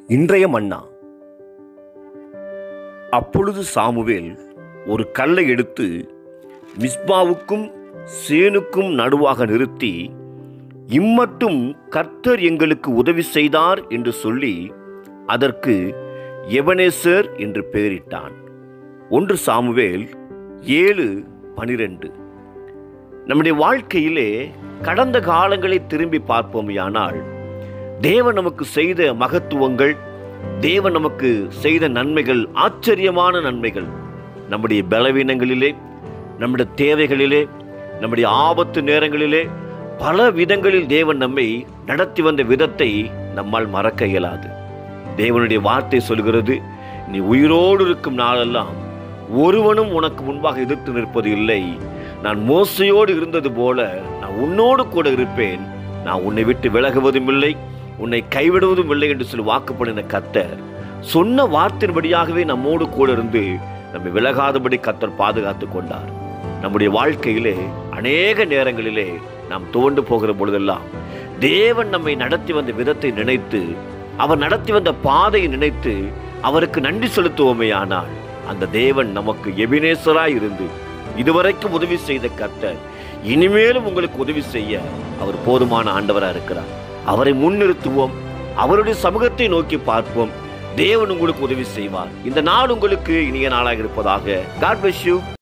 இன்றைய மன்னா அப்பொழுது சாமுவேல் ஒரு கல்லை எடுத்து மிஸ்பாவுக்கும் சேனுக்கும் நடுவாக நிறுத்தி இம்மட்டும் கர்த்தர் எங்களுக்கு உதவி செய்தார் என்று சொல்லி அதற்கு எபனேசர் என்று பெயரிட்டான் ஒன்று சாமுவேல் ஏழு பனிரெண்டு நம்முடைய வாழ்க்கையிலே கடந்த காலங்களை திரும்பி பார்ப்போமேயானால் தேவன் நமக்கு செய்த மகத்துவங்கள் தேவன் நமக்கு செய்த நன்மைகள் ஆச்சரியமான நன்மைகள் நம்முடைய பலவீனங்களிலே நம்முடைய தேவைகளிலே நம்முடைய ஆபத்து நேரங்களிலே பல விதங்களில் தேவன் நம்மை நடத்தி வந்த விதத்தை நம்மால் மறக்க இயலாது தேவனுடைய வார்த்தை சொல்கிறது நீ உயிரோடு இருக்கும் நாளெல்லாம் ஒருவனும் உனக்கு முன்பாக எதிர்த்து நிற்பது இல்லை நான் மோசையோடு இருந்தது போல நான் உன்னோடு கூட இருப்பேன் நான் உன்னை விட்டு விலகுவதும் இல்லை உன்னை கைவிடுவதும் இல்லை என்று சொல்லி வாக்குப்படின கத்தர் சொன்ன வார்த்தையின்படியாகவே நம்மோடு கூட இருந்து நம்மை விலகாதபடி கத்தர் பாதுகாத்து கொண்டார் நம்முடைய வாழ்க்கையிலே அநேக நேரங்களிலே நாம் துவண்டு போகிற பொழுதெல்லாம் தேவன் நம்மை நடத்தி வந்த விதத்தை நினைத்து அவர் நடத்தி வந்த பாதையை நினைத்து அவருக்கு நன்றி செலுத்துவோமே ஆனால் அந்த தேவன் நமக்கு எபினேசராய் இருந்து இதுவரைக்கும் உதவி செய்த கர்த்தர் இனிமேலும் உங்களுக்கு உதவி செய்ய அவர் போதுமான ஆண்டவராக இருக்கிறார் அவரை முன்னிறுத்துவோம் அவருடைய சமூகத்தை நோக்கி பார்ப்போம் தேவன் உங்களுக்கு உதவி செய்வார் இந்த நாள் உங்களுக்கு இனிய நாளாக இருப்பதாக காட் bless you